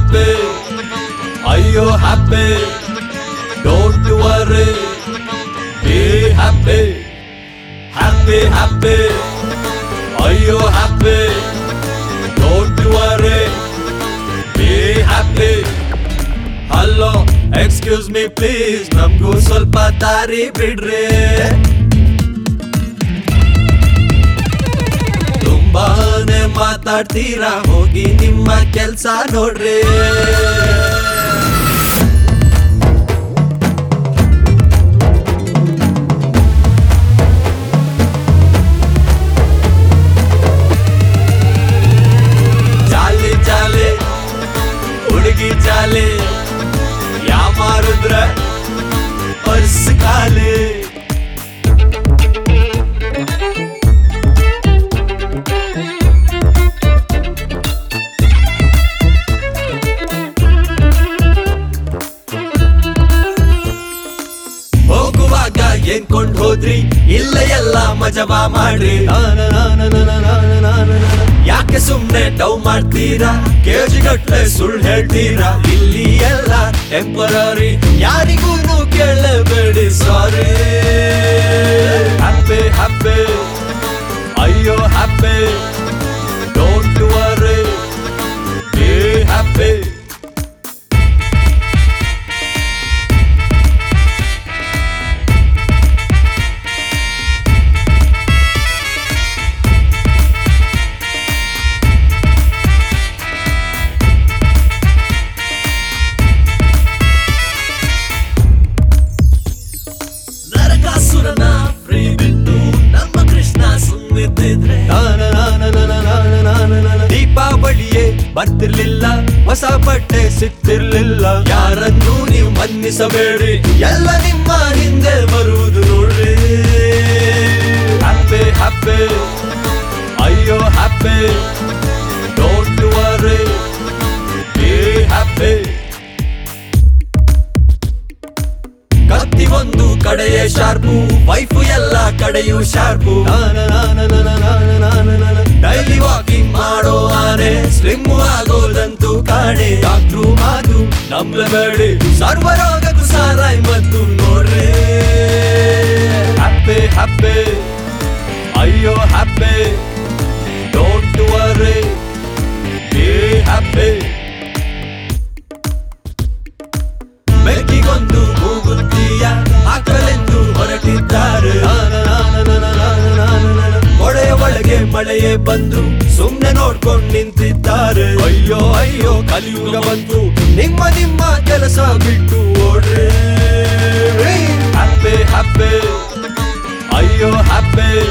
happy ಅಯ್ಯೋ happy don't worry be happy happy happy ಅಯ್ಯೋ happy don't worry be happy hello excuse me please ನಮ್ಗೂ ಸ್ವಲ್ಪ ದಾರಿ ಬಿಡ್ರಿ ತುಂಬಾನೇ ಮಾತಾಡ್ತೀರಾ ಹೋಗಿ ನಿಮ್ಮ ಕೆಲ್ಸ ನೋಡ್ರಿ ಜಾಲಿ ಜಾಲಿ ಹುಡುಗಿ ಜಾಲಿ ಯಾಮಾರುದ್ರ ಪರ್ಸ್ ಖಾಲಿ ಹೋಗುವಾಗ ಏನ್ ಕೊಂಡ್ ಹೋದ್ರಿ ಇಲ್ಲ ಎಲ್ಲ ಮಜವಾ ಮಾಡ್ರಿ ನಾನ ನಾನ ನಾನ ನಾನ ನಾನ ನಾನ. ಯಾಕೆ ಸುಮ್ನೆ ಡೌ ಮಾಡ್ತೀರಾ ಕೆಜಿ ಗಟ್ಲೆ ಸುಳ್ಳು ಹೇಳ್ತೀರಾ ಇಲ್ಲಿ ಎಲ್ಲ ಟೆಂಪರರಿ ಯಾರಿಗೂ ಕೇಳಬೇಡಿ ಸಾರಿ ಹ್ಯಾಪಿ ಹ್ಯಾಪಿ ಅಯ್ಯೋ happy don't worry be happy ನರಕಾಸುರನ ಫ್ರೀ ಬಿಟ್ಟು ನಮ್ಮ ಕೃಷ್ಣ ಸುಮ್ಮನಿದ್ದಿದ್ರೆ ದೀಪಾವಳಿಯೇ ಬರ್ತಿರ್ಲಿಲ್ಲ ಹೊಸ ಬಟ್ಟೆ ಸಿಗ್ತಿರ್ಲಿಲ್ಲ ಯಾರನ್ನೂ ನೀವು ಮನ್ನಿಸಬೇಡಿ ಎಲ್ಲ ನಿಮ್ಮ ಹಿಂದೆ ಬರುವುದು ನೋಡ್ರಿ ಹ್ಯಾಪಿ ಹ್ಯಾಪಿ ಅಯ್ಯೋ happy don't worry be happy ಕತ್ತಿ ಒಂದು ಕಡೆಯೇ ಶಾರ್ಪು ವೈಫು ಎಲ್ಲ ಕಡೆಯೂ ಶಾರ್ಪು ಡೈಲಿ ವಾಕಿಂಗ್ ಮಾಡೋ ಆನೆ ಸ್ಲಿಮ್ ಆಗೋದಂತೂ ಕಾಣೆ ಡಾಕ್ಟ್ರು ಮಾತು ನಂಬಬೇಡಿ ಸರ್ವರೋಗಕ್ಕೂ ಸಾರಾಯ್ ಮತ್ತು ನೋಡ್ರಿ ಹ್ಯಾಪಿ ಹ್ಯಾಪಿ ಅಯ್ಯೋ happy don't worry be happy ಬೆಕ್ಕಿಗೊಂದು ಮೂಗುತ್ತಿಯ ಹಾಕಲೆಂದು ಹೊರಟಿದ್ದಾರೆ ಕೊಡೆಯ ಒಳಗೆ ಮಳೆಯೇ ಬಂದು ಸುಮ್ನೆ ನೋಡ್ಕೊಂಡು ನಿಂತಿದ್ದಾರೆ ಅಯ್ಯೋ ಅಯ್ಯೋ ಕಲಿಯುಗ ಬಂತು ನಿಮ್ಮ ನಿಮ್ಮ ಕೆಲಸ ಬಿಟ್ಟು ಓಡ್ರಿ ಹ್ಯಾಪಿ ಹ್ಯಾಪಿ ಅಯ್ಯೋ ಹ್ಯಾಪಿ